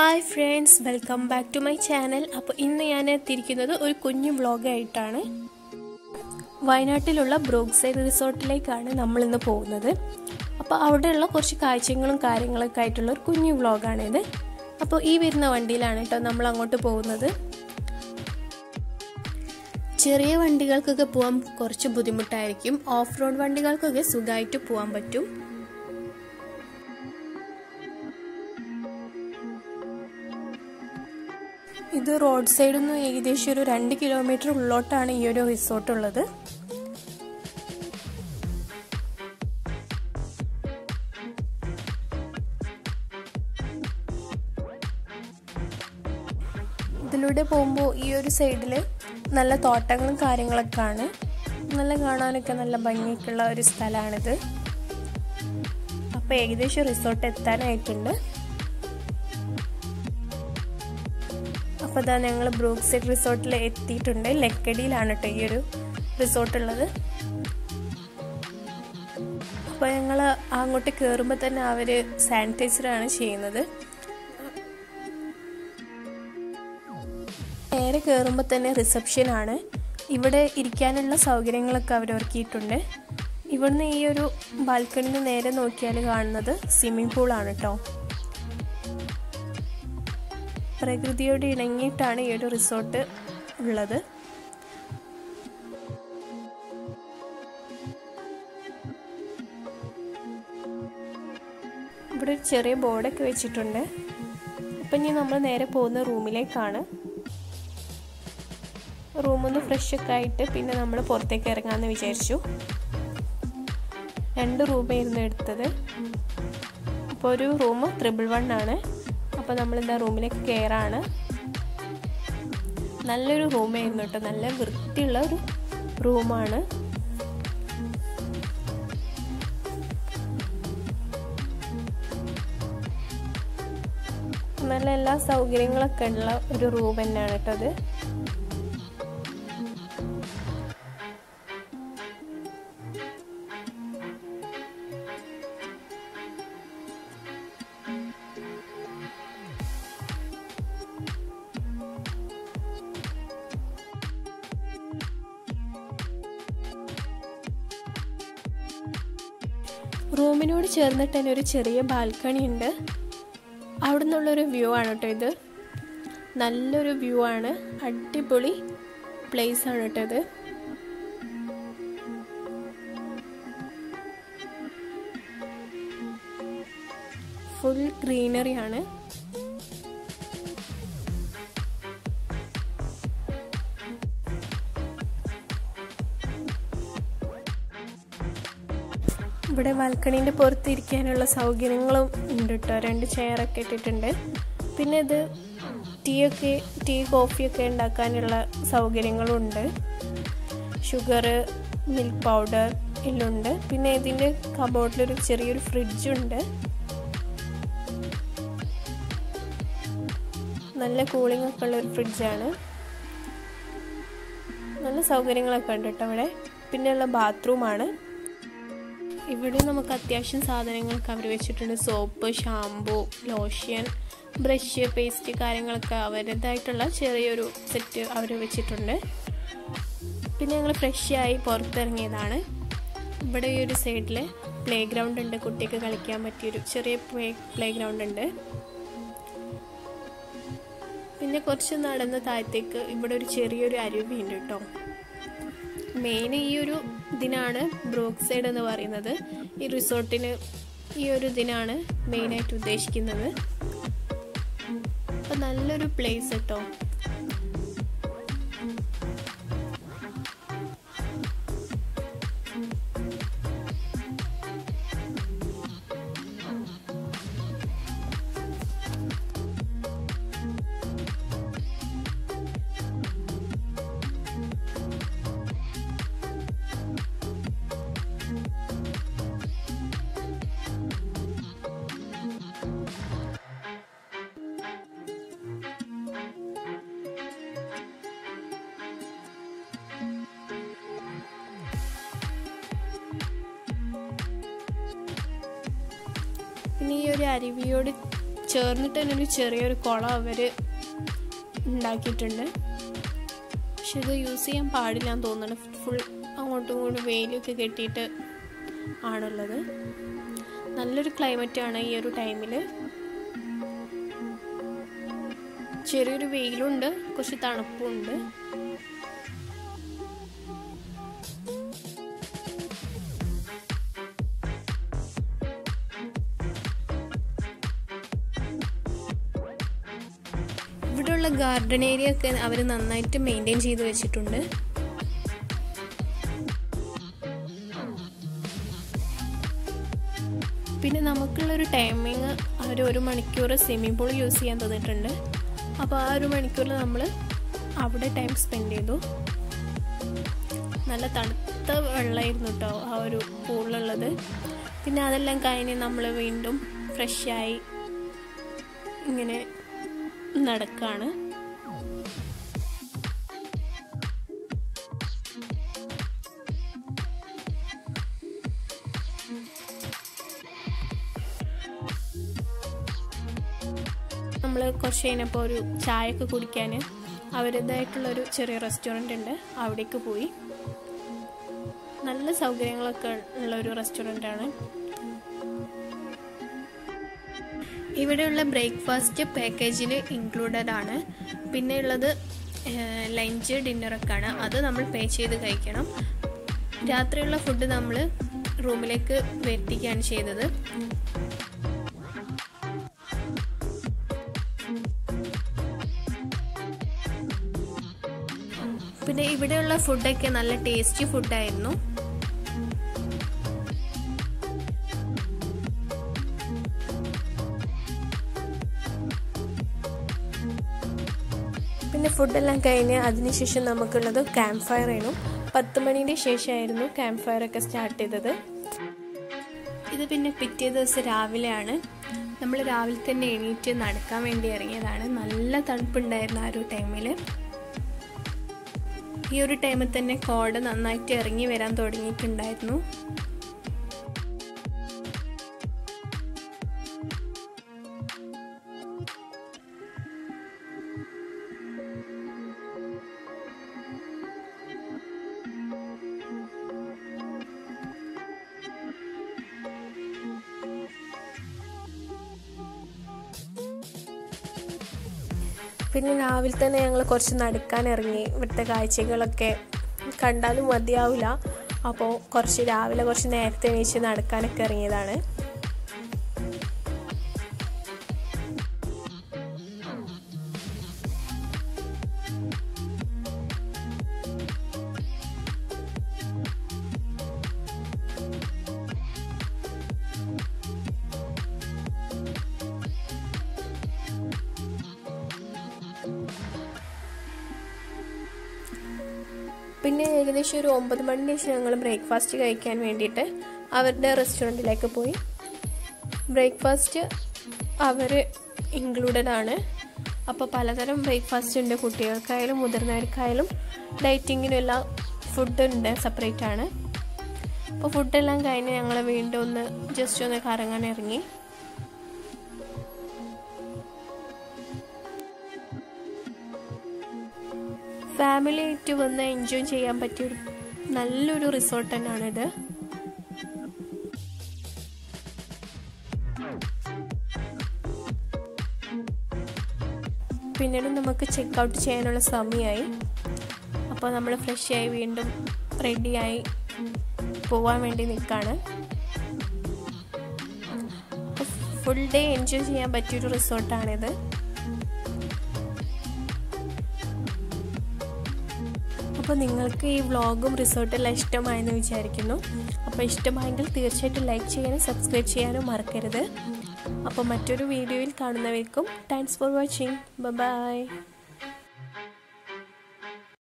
hi friends welcome back to my channel അപ്പോൾ ഇന്ന് ഞാൻ എത്തിയിരിക്കുന്നത് ഒരു കുഞ്ഞു വ്ളോഗായിട്ടാണ് വയനാട്ടിലുള്ള ബ്രോക്ക് സൈഡ് റിസോർട്ടിലേക്കാണ് നമ്മൾ ഇന്ന് പോകുന്നത് അപ്പോൾ അവിടെയുള്ള കുറച്ച് കാഴ്ചകളും കാര്യങ്ങളൊക്കെ ആയിട്ടുള്ള ഒരു കുഞ്ഞു വ്ളോഗാണിത് അപ്പോൾ ഈ വരുന്ന വണ്ടിയിലാണ് കേട്ടോ നമ്മൾ അങ്ങോട്ട് പോകുന്നത് ചെറിയ വണ്ടികൾക്കൊക്കെ പോകാൻ കുറച്ച് ബുദ്ധിമുട്ടായിരിക്കും ഓഫ് റോഡ് വണ്ടികൾക്കൊക്കെ സുഖമായിട്ട് പോകാൻ പറ്റും ഇത് റോഡ് സൈഡിൽ നിന്ന് ഏകദേശം ഒരു രണ്ട് കിലോമീറ്റർ ഉള്ളോട്ടാണ് ഈ ഒരു റിസോർട്ട് ഉള്ളത് ഇതിലൂടെ പോകുമ്പോൾ ഈ ഒരു സൈഡിൽ നല്ല തോട്ടങ്ങളും കാര്യങ്ങളൊക്കെ ആണ് നല്ല കാണാനൊക്കെ നല്ല ഭംഗിയൊക്കെയുള്ള ഒരു സ്ഥലമാണിത് അപ്പോൾ ഏകദേശം റിസോർട്ട് എത്താനായിട്ടുണ്ട് അപ്പോൾ ഇതാ ഞങ്ങൾ ബ്രൂക്ക് സൈഡ് റിസോർട്ടിൽ എത്തിയിട്ടുണ്ട് ലക്കടിയിലാണ് കേട്ടോ ഈ ഒരു റിസോർട്ട് ഉള്ളത് അപ്പോൾ ഞങ്ങൾ അങ്ങോട്ട് കയറുമ്പോൾ തന്നെ അവർ സാനിറ്റൈസറാണ് ചെയ്യുന്നത് നേരെ കയറുമ്പോൾ തന്നെ റിസപ്ഷനാണ് ഇവിടെ ഇരിക്കാനുള്ള സൗകര്യങ്ങളൊക്കെ അവർ ഒരുക്കിയിട്ടുണ്ട് ഇവിടുന്ന് ഈ ഒരു ബാൽക്കണിന്ന് നേരെ നോക്കിയാൽ കാണുന്നത് സ്വിമ്മിംഗ് പൂളാണ് കേട്ടോ പ്രകൃതിയോട് ഇണങ്ങിയിട്ടാണ് ഈ ഒരു റിസോർട്ട് ഉള്ളത് ഇവിടെ ഒരു ചെറിയ ബോർഡൊക്കെ വെച്ചിട്ടുണ്ട് അപ്പം ഇനി നമ്മൾ നേരെ പോകുന്ന റൂമിലേക്കാണ് റൂമൊന്ന് ഫ്രഷ് ഒക്കെ ആയിട്ട് പിന്നെ നമ്മൾ പുറത്തേക്ക് ഇറങ്ങാമെന്ന് വിചാരിച്ചു രണ്ട് റൂമായിരുന്നു എടുത്തത് അപ്പോൾ ഒരു റൂം ത്രിബിൾ വൺ ആണ് അപ്പോൾ നമ്മൾ എന്താ റൂമിലേക്ക് കയറാണ് നല്ലൊരു റൂമായിരുന്നു കേട്ടോ നല്ല വൃത്തിയുള്ള ഒരു റൂമാണ് നല്ല എല്ലാ സൗകര്യങ്ങളൊക്കെ ഉള്ള ഒരു റൂം തന്നെയാണ് കേട്ടോ അത് റൂമിനോട് ചേർന്നിട്ട് തന്നെ ഒരു ചെറിയ ബാൽക്കണി ഉണ്ട് അവിടെ നിന്നുള്ളൊരു വ്യൂ ആണ് കേട്ടോ ഇത് നല്ലൊരു വ്യൂ ആണ് അടിപൊളി പ്ലേസ് ആണ് കേട്ടോ ഇത് ഫുൾ ഗ്രീനറി ആണ് ഇവിടെ ബാൽക്കണീൻ്റെ പുറത്ത് ഇരിക്കാനുള്ള സൗകര്യങ്ങളും ഉണ്ട് കേട്ടോ രണ്ട് ചെയറൊക്കെ ഇട്ടിട്ടുണ്ട് പിന്നെ ഇത് ടീ ഒക്കെ ടീ കോഫിയൊക്കെ ഉണ്ടാക്കാനുള്ള സൗകര്യങ്ങളും ഉണ്ട് ഷുഗർ മിൽക്ക് പൗഡർ എല്ലാം ഉണ്ട് പിന്നെ ഇതിൻ്റെ കബോർഡിലൊരു ചെറിയൊരു ഫ്രിഡ്ജുണ്ട് നല്ല കൂളിംഗ് ഒക്കെ ഉള്ള ഒരു ഫ്രിഡ്ജാണ് നല്ല സൗകര്യങ്ങളൊക്കെ ഉണ്ട് കേട്ടോ ഇവിടെ പിന്നെയുള്ള ബാത്റൂമാണ് ഇവിടെ നമുക്ക് അത്യാവശ്യം സാധനങ്ങളൊക്കെ അവർ വെച്ചിട്ടുണ്ട് soap shampoo lotion brush paste കാര്യങ്ങളൊക്കെ അവരുടേതായിട്ടുള്ള ചെറിയൊരു സെറ്റ് അവർ വെച്ചിട്ടുണ്ട് പിന്നെ ഞങ്ങൾ ഫ്രഷ് ആയി പുറത്തിറങ്ങിയതാണ് ഇവിടെ ഈ ഒരു സൈഡിൽ പ്ലേ ഗ്രൗണ്ട് ഉണ്ട് കുട്ടിക്ക് കളിക്കാൻ പറ്റിയൊരു ചെറിയ പ്ലേ പ്ലേ ഗ്രൗണ്ട് ഉണ്ട് പിന്നെ കുറച്ച് നടന്ന താഴത്തേക്ക് ഇവിടെ ഒരു ചെറിയൊരു അരുവി ഉണ്ട് കേട്ടോ മെയിൻ ഈ ഒരു ഇതിനാണ് ബ്രോക്ക് സൈഡ് എന്ന് പറയുന്നത് ഈ റിസോർട്ടിന് ഈ ഒരു ഇതിനാണ് മെയിനായിട്ട് ഉദ്ദേശിക്കുന്നത് അപ്പം നല്ലൊരു പ്ലേസ് കേട്ടോ പിന്നെ ഈ ഒരു അരുവിയോട് ചേർന്നിട്ട് തന്നെ ഒരു ചെറിയൊരു കുളം അവർ ഉണ്ടാക്കിയിട്ടുണ്ട് പക്ഷെ ഇത് യൂസ് ചെയ്യാൻ പാടില്ല എന്ന് തോന്നുന്നു ഫുൾ അങ്ങോട്ടും ഇങ്ങോട്ടും വെയിലൊക്കെ കെട്ടിയിട്ട് ആണുള്ളത് നല്ലൊരു ക്ലൈമറ്റാണ് ഈ ഒരു ടൈമിൽ ചെറിയൊരു വെയിലുണ്ട് കുറച്ച് തണുപ്പുണ്ട് ഇവിടെയുള്ള ഗാർഡൻ ഏരിയ ഒക്കെ അവർ നന്നായിട്ട് മെയിൻറ്റെയിൻ ചെയ്ത് വെച്ചിട്ടുണ്ട് പിന്നെ നമുക്കുള്ളൊരു ടൈമിങ് അവർ ഒരു മണിക്കൂർ സ്വിമ്മിംഗ് പൂൾ യൂസ് ചെയ്യാൻ തന്നിട്ടുണ്ട് അപ്പോൾ ആ ഒരു മണിക്കൂറിൽ നമ്മൾ അവിടെ ടൈം സ്പെൻഡ് ചെയ്തു നല്ല തണുത്ത വെള്ളമായിരുന്നു കേട്ടോ ആ ഒരു പൂളിലുള്ളത് പിന്നെ അതെല്ലാം കഴിഞ്ഞ് നമ്മൾ വീണ്ടും ഫ്രഷായി ഇങ്ങനെ നടക്കാണ് നമ്മൾ കുറച്ച് കഴിഞ്ഞപ്പോൾ ഒരു ചായയൊക്കെ കുടിക്കാൻ അവരുടേതായിട്ടുള്ളൊരു ചെറിയ റെസ്റ്റോറൻ്റ് ഉണ്ട് അവിടേക്ക് പോയി നല്ല സൗകര്യങ്ങളൊക്കെ ഉള്ള ഒരു റെസ്റ്റോറൻ്റാണ് ഇവിടെയുള്ള ബ്രേക്ക്ഫാസ്റ്റ് പാക്കേജിൽ ഇൻക്ലൂഡഡ് ആണ് പിന്നെ ഉള്ളത് ലഞ്ച് ഡിന്നറൊക്കെയാണ് അത് നമ്മൾ പേ ചെയ്ത് കഴിക്കണം രാത്രിയുള്ള ഫുഡ് നമ്മൾ റൂമിലേക്ക് വരുത്തിക്കുകയാണ് ചെയ്തത് പിന്നെ ഇവിടെയുള്ള ഫുഡൊക്കെ നല്ല ടേസ്റ്റി ഫുഡായിരുന്നു പിന്നെ ഫുഡെല്ലാം കഴിഞ്ഞ് അതിനുശേഷം നമുക്കുള്ളത് ക്യാമ്പ് ഫയർ ആയിരുന്നു പത്ത് മണീൻ്റെ ശേഷമായിരുന്നു ക്യാമ്പ് ഫയർ ഒക്കെ സ്റ്റാർട്ട് ചെയ്തത് ഇത് പിന്നെ പിറ്റേ ദിവസം രാവിലെയാണ് നമ്മൾ രാവിലെ തന്നെ എണീറ്റ് നടക്കാൻ വേണ്ടി ഇറങ്ങിയതാണ് നല്ല തണുപ്പുണ്ടായിരുന്നു ആ ഒരു ടൈമിൽ ഈ ഒരു ടൈമിൽ തന്നെ കോട നന്നായിട്ട് ഇറങ്ങി വരാൻ തുടങ്ങിയിട്ടുണ്ടായിരുന്നു പിന്നെ രാവിലെ തന്നെ ഞങ്ങൾ കുറച്ച് നടക്കാൻ ഇറങ്ങി ഇവിടുത്തെ കാഴ്ചകളൊക്കെ കണ്ടാലും മതിയാവില്ല അപ്പോൾ കുറച്ച് രാവിലെ കുറച്ച് നേരത്തെ എണീച്ച് നടക്കാനൊക്കെ ഇറങ്ങിയതാണ് പിന്നെ ഏകദേശം ഒരു ഒമ്പത് മണിന് ശേഷം ഞങ്ങൾ ബ്രേക്ക്ഫാസ്റ്റ് കഴിക്കാൻ വേണ്ടിയിട്ട് അവരുടെ റെസ്റ്റോറൻറ്റിലേക്ക് പോയി ബ്രേക്ക്ഫാസ്റ്റ് അവർ ഇൻക്ലൂഡഡ് ആണ് അപ്പോൾ പലതരം ബ്രേക്ക്ഫാസ്റ്റ് ഉണ്ട് കുട്ടികൾക്കായാലും മുതിർന്നവർക്കായാലും ഡയറ്റിങ്ങിനും എല്ലാം ഫുഡ് ഉണ്ട് സെപ്പറേറ്റ് ആണ് അപ്പോൾ ഫുഡെല്ലാം കഴിഞ്ഞ് ഞങ്ങൾ വീണ്ടും ഒന്ന് ജസ്റ്റ് ഒന്ന് കറങ്ങാൻ ഇറങ്ങി ഫാമിലി ആയിട്ട് വന്ന് എൻജോയ് ചെയ്യാൻ പറ്റിയ ഒരു നല്ലൊരു റിസോർട്ട് തന്നെയാണിത് പിന്നീട് നമുക്ക് ചെക്ക് ഔട്ട് ചെയ്യാനുള്ള സമയമായി അപ്പോൾ നമ്മൾ ഫ്രഷ് ആയി വീണ്ടും റെഡിയായി പോവാൻ വേണ്ടി നിൽക്കുകയാണ് ഫുൾ ഡേ എൻജോയ് ചെയ്യാൻ പറ്റിയൊരു റിസോർട്ടാണിത് അപ്പോൾ നിങ്ങൾക്ക് ഈ വ്ളോഗും റിസോർട്ടെല്ലാം ഇഷ്ടമായെന്ന് വിചാരിക്കുന്നു അപ്പോൾ ഇഷ്ടമായെങ്കിൽ തീർച്ചയായിട്ടും ലൈക്ക് ചെയ്യാനും സബ്സ്ക്രൈബ് ചെയ്യാനും മറക്കരുത് അപ്പോൾ മറ്റൊരു വീഡിയോയിൽ കാണുന്നവർക്കും താങ്ക്സ് ഫോർ വാച്ചിങ് ബൈ